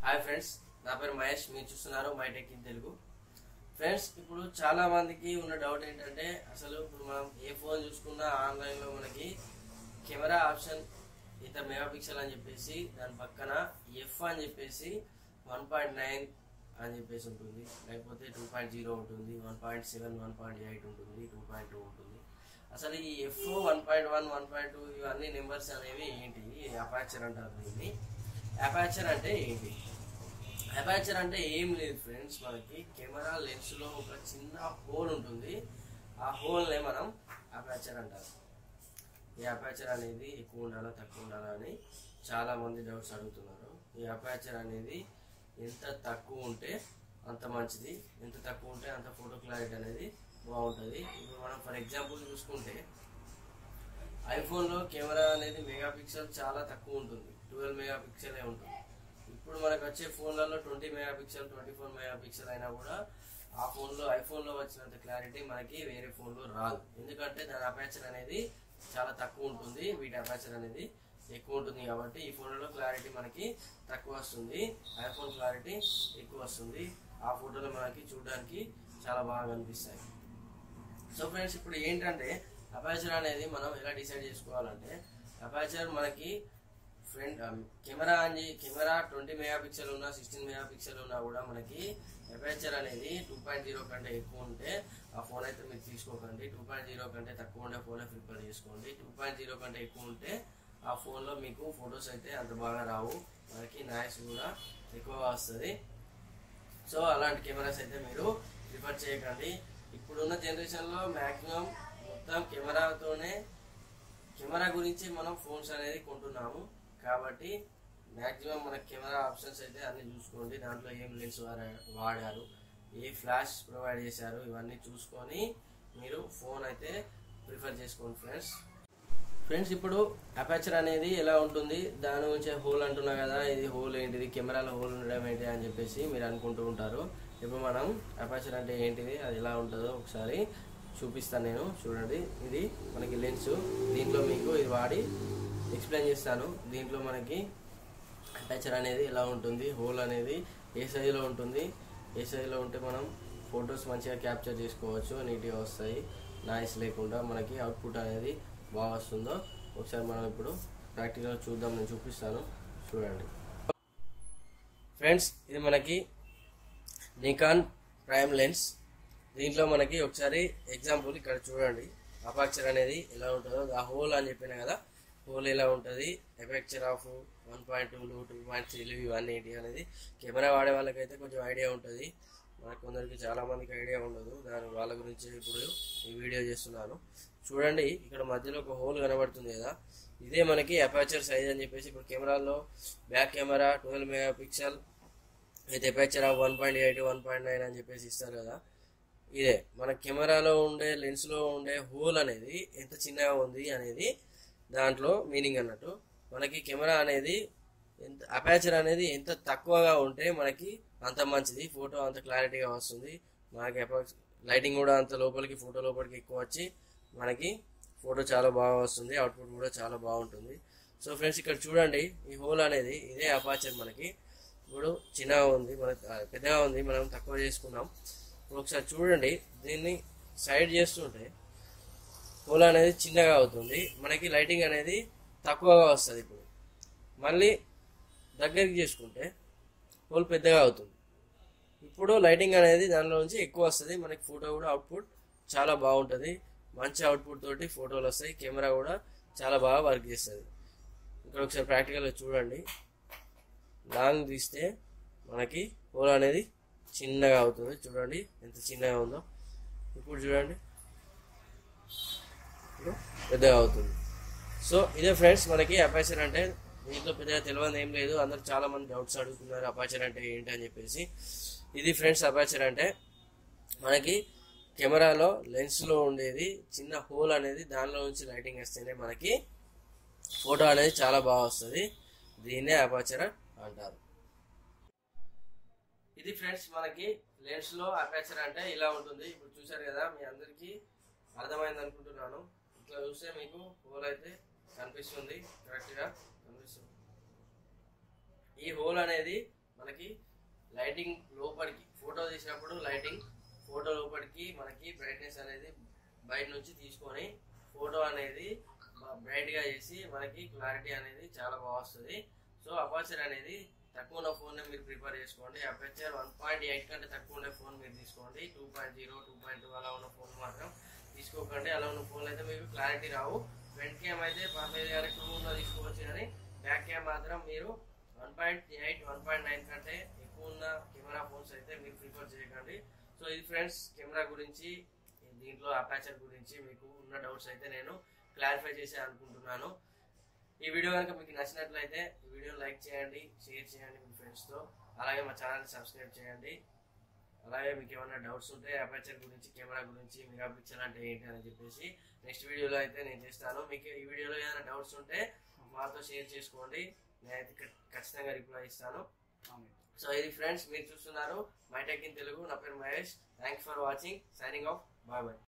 hi friends నా పేరు మహేష్ మీరు చూస్తున్నారు my tech in Telugu friends ఇప్పుడు చాలా మందికి ఉన్న డౌట్ ఏంటంటే అసలు ఇప్పుడు మనం ఏ ఫోన్ చూసుకున్నా ఆన్లైన్లో మనకి కెమెరా ఆప్షన్ ఇంత మెగా పిక్సెల్ అని చెప్పేసి దాని పక్కన ఎఫ్ అని చెప్పేసి వన్ పాయింట్ నైన్ అని చెప్పేసి ఉంటుంది లేకపోతే టూ పాయింట్ జీరో ఉంటుంది one point seven one point eight ఉంటుంది టూ పాయింట్ టూ ఉంటుంది అసలు ఈ F one point one one point two ఇవన్నీ నెంబర్స్ అనేవి ఏంటి అపాచర్ అంటారు దీన్ని అపాచర్ అంటే ఏంటి అపాచర్ అంటే ఏం లేదు ఫ్రెండ్స్ మనకి కెమెరా లెన్స్ లో ఒక చిన్న హోల్ ఉంటుంది ఆ హోల్ నే మనం అపాచర్ అంటారు ఈ అపాచర్ అనేది ఎక్కువ ఉండాలా తక్కువ ఉండాలా అని చాలా మంది డౌట్స్ అడుగుతున్నారు ఈ అపాచర్ అనేది ఎంత తక్కువ ఉంటే అంత మంచిది ఎంత తక్కువ ఉంటే అంత ఫోటో క్లారిటీ అనేది బాగుంటుంది ఇప్పుడు మనం ఫర్ ఎగ్జాంపుల్ చూసుకుంటే ఐఫోన్లో కెమెరా అనేది మెగా పిక్సెల్ చాలా తక్కువ ఉంటుంది ట్వెల్వ్ మెగా పిక్సెలే ఉంటుంది ఇప్పుడు మనకు వచ్చే ఫోన్లలో twenty megapixel twenty four megapixel అయినా కూడా ఆ ఫోన్లో ఐఫోన్లో వచ్చినంత క్లారిటీ మనకి వేరే ఫోన్లో రాదు ఎందుకంటే దాని అపాచర్ అనేది చాలా తక్కువ ఉంటుంది వీటి అపాచర్ అనేది ఎక్కువ ఉంటుంది కాబట్టి ఈ ఫోన్లో క్లారిటీ మనకి తక్కువ వస్తుంది ఐఫోన్ క్లారిటీ ఎక్కువ వస్తుంది ఆ ఫోటోలు మనకి చూడడానికి చాలా బాగా కనిపిస్తాయి సో ఫ్రెండ్స్ ఇప్పుడు ఏంటంటే అపాచర్ అనేది మనం ఎలా డిసైడ్ చేసుకోవాలంటే అపాచర్ మనకి ఫ్రంట్ కెమెరా అని కెమెరా ట్వంటీ మెగా పిక్సెల్ ఉన్నా సిక్స్టీన్ మెగా పిక్సెల్ ఉన్నా కూడా మనకి అపాచర్ అనేది టూ పాయింట్ జీరో కంటే ఎక్కువ ఉంటే ఆ ఫోన్ అయితే మీరు తీసుకోకండి టూ పాయింట్ జీరో కంటే తక్కువ ఉండే ఫోనే ప్రిపేర్ చేసుకోండి టూ పాయింట్ జీరో కంటే ఎక్కువ ఉంటే ఆ ఫోన్లో మీకు ఫొటోస్ అయితే అంత బాగా రావు మనకి నాయిస్ కూడా ఎక్కువగా వస్తుంది సో అలాంటి కెమెరాస్ అయితే మీరు ప్రిఫర్ చేయకండి ఇప్పుడున్న జనరేషన్లో మ్యాక్సిమం మొత్తం కెమెరాతోనే కెమెరా గురించి మనం ఫోన్స్ అనేది కొంటున్నాము కాబట్టి మ్యాక్సిమం మన కెమెరా ఆప్షన్స్ అయితే అన్ని చూసుకోండి దాంట్లో ఏం లెన్స్ వాడారు ఏ ఫ్లాష్ ప్రొవైడ్ చేశారు ఇవన్నీ చూసుకొని మీరు ఫోన్ అయితే ప్రిఫర్ చేసుకోండి ఫ్రెండ్స్ ఫ్రెండ్స్ ఇప్పుడు అపాచర్ అనేది ఎలా ఉంటుంది దాని గురించి హోల్ అంటున్నా కదా ఇది హోల్ ఏంటిది కెమెరాలో హోల్ ఉండడం ఏంటి అని చెప్పేసి మీరు అనుకుంటూ ఉంటారు ఇప్పుడు మనం అపాచర్ అంటే ఏంటిది అది ఎలా ఉంటుందో ఒకసారి చూపిస్తాను నేను చూడండి ఇది మనకి లెన్స్ దీంట్లో మీకు ఇది వాడి ఎక్స్ప్లెయిన్ చేస్తాను దీంట్లో మనకి అటాచర్ అనేది ఎలా ఉంటుంది హోల్ అనేది ఏ సైజులో ఉంటుంది ఏ సైజులో ఉంటే మనం ఫొటోస్ మంచిగా క్యాప్చర్ చేసుకోవచ్చు నీట్గా వస్తాయి నాయిస్ లేకుండా మనకి అవుట్పుట్ అనేది బాగా వస్తుందో ఒకసారి మనం ఇప్పుడు ప్రాక్టికల్గా చూద్దాం నేను చూపిస్తాను చూడండి ఫ్రెండ్స్ ఇది మనకి నికాన్ ప్రైమ్ లెన్స్ దీంట్లో మనకి ఒకసారి ఎగ్జాంపుల్ ఇక్కడ చూడండి అపాక్చర్ అనేది ఎలా ఉంటుందో ఆ హోల్ అని చెప్పిన కదా హోల్ ఎలా ఉంటుంది ఎఫెక్చర్ ఆఫ్ వన్ పాయింట్ టూలు టూ పాయింట్ త్రీలు ఇవన్నీ ఏంటి అనేది కెమెరా వాడే వాళ్ళకైతే కొంచెం ఐడియా ఉంటుంది మనకు కొందరికి చాలా మందికి ఐడియా ఉండదు దాని వాళ్ళ గురించి ఇప్పుడు ఈ వీడియో చేస్తున్నాను చూడండి ఇక్కడ మధ్యలో ఒక హోల్ కనబడుతుంది కదా ఇదే మనకి అపాచర్ సైజ్ అని చెప్పేసి ఇప్పుడు కెమెరాలో back camera twelve megapixel అయితే aperture of one point eight one point nine అని చెప్పేసి ఇస్తారు కదా ఇదే మన కెమెరాలో ఉండే లెన్స్లో ఉండే హోల్ అనేది ఎంత చిన్నగా ఉంది అనేది దాంట్లో మీనింగ్ అన్నట్టు మనకి కెమెరా అనేది ఎంత అపాచర్ అనేది ఎంత తక్కువగా ఉంటే మనకి అంత మంచిది ఫోటో అంత క్లారిటీగా వస్తుంది మనకి లైటింగ్ కూడా అంత లోపలికి ఫోటో లోపలికి ఎక్కువ వచ్చి మనకి ఫోటో చాలా బాగా వస్తుంది అవుట్పుట్ కూడా చాలా బాగుంటుంది సో ఫ్రెండ్స్ ఇక్కడ చూడండి ఈ హోల్ అనేది ఇదే అపాచర్ మనకి ఇప్పుడు చిన్నగా ఉంది మనకి పెద్దగా ఉంది మనం తక్కువ చేసుకున్నాం ఇప్పుడు ఒకసారి చూడండి దీన్ని సైడ్ చేస్తుంటే హోల్ అనేది చిన్నగా అవుతుంది మనకి లైటింగ్ అనేది తక్కువగా వస్తుంది ఇప్పుడు మళ్ళీ దగ్గరికి చేసుకుంటే హోల్ పెద్దగా అవుతుంది ఇప్పుడు లైటింగ్ అనేది దానిలో నుంచి ఎక్కువ వస్తుంది మనకి ఫోటో కూడా అవుట్పుట్ చాలా బాగుంటుంది మంచి అవుట్పుట్ తోటి ఫోటోలు వస్తాయి కెమెరా కూడా చాలా బాగా వర్క్ చేస్తుంది ఇక్కడ ఒకసారి ప్రాక్టికల్గా చూడండి లాంగ్ తీస్తే మనకి హోల్ అనేది చిన్నగా అవుతుంది చూడండి ఎంత చిన్నగా ఉందో ఇప్పుడు చూడండి ఇప్పుడు పెద్దగా అవుతుంది సో ఇదే ఫ్రెండ్స్ మనకి అపాచర్ అంటే దీంట్లో పెద్దగా తెలియదు ఏం లేదు అందరు చాలా మంది డౌట్స్ అడుగుతున్నారు అపాచర్ అంటే ఏంటి అని చెప్పేసి ఇది ఫ్రెండ్స్ అపాచర్ అంటే మనకి కెమెరాలో లెన్స్లో ఉండేది చిన్న హోల్ అనేది దానిలో నుంచి లైటింగ్ వస్తేనే మనకి ఫోటో అనేది చాలా బాగా వస్తుంది దీన్నే అపాచర్ అంటారు ఇది ఫ్రెండ్స్ మనకి లెన్స్ లో అపాచర్ అంటే ఇలా ఉంటుంది ఇప్పుడు చూసారు కదా మీ అందరికి అర్థమైంది అనుకుంటున్నాను ఇట్లా చూస్తే మీకు హోల్ అయితే కనిపిస్తుంది కరెక్ట్ గా కనిపిస్తుంది ఈ హోల్ అనేది మనకి లైటింగ్ లోపలికి ఫోటో తీసినప్పుడు లైటింగ్ ఫోటో లోపలికి మనకి బ్రైట్నెస్ అనేది బయట నుంచి తీసుకొని ఫోటో అనేది బ్రైట్ గా చేసి మనకి క్లారిటీ అనేది చాలా బాగా వస్తుంది సో అపర్చర్ అనేది తక్కువ ఉన్న ఫోన్ మీరు ప్రిపేర్ చేసుకోండి అపర్చర్ వన్ పాయింట్ ఎయిట్ కంటే తక్కువ ఉండే ఫోన్ మీరు తీసుకోండి two point zero two point two అలా ఉన్న ఫోన్ మాత్రం తీసుకోకండి అలా ఉన్న ఫోన్లు అయితే మీకు క్లారిటీ రావు ఫ్రంట్ క్యామ్ అయితే పర్లేదు కానీ టూ ఉన్న తీసుకోవచ్చు కానీ బ్యాక్ క్యామ్ మాత్రం మీరు one point eight one point nine కంటే ఎక్కువ ఉన్న కెమెరా ఫోన్స్ అయితే మీరు ప్రిఫర్ చేయకండి సో ఇది ఫ్రెండ్స్ కెమెరా గురించి దీంట్లో అపాచర్ గురించి మీకు ఉన్న డౌట్స్ అయితే నేను క్లారిఫై చేసి అనుకుంటున్నాను ఈ వీడియో కనుక మీకు నచ్చినట్లయితే ఈ వీడియో లైక్ చేయండి షేర్ చేయండి మీ ఫ్రెండ్స్తో అలాగే మా ఛానల్ని సబ్స్క్రైబ్ చేయండి అలాగే మీకు ఏమైనా డౌట్స్ ఉంటే అపర్చర్ గురించి కెమెరా గురించి మెగా పిక్చర్ అంటే ఏంటి అని చెప్పేసి నెక్స్ట్ వీడియోలో అయితే నేను చేస్తాను మీకు ఈ వీడియోలో ఏదైనా డౌట్స్ ఉంటే మాతో షేర్ చేసుకోండి నేనైతే ఖ- ఖచ్చితంగా రిప్లై ఇస్తాను సో ఇది ఫ్రెండ్స్ మీరు చూస్తున్నారు మైటెక్ ఇన్ తెలుగు నా పేరు Mahesh thanks for watching signing off bye bye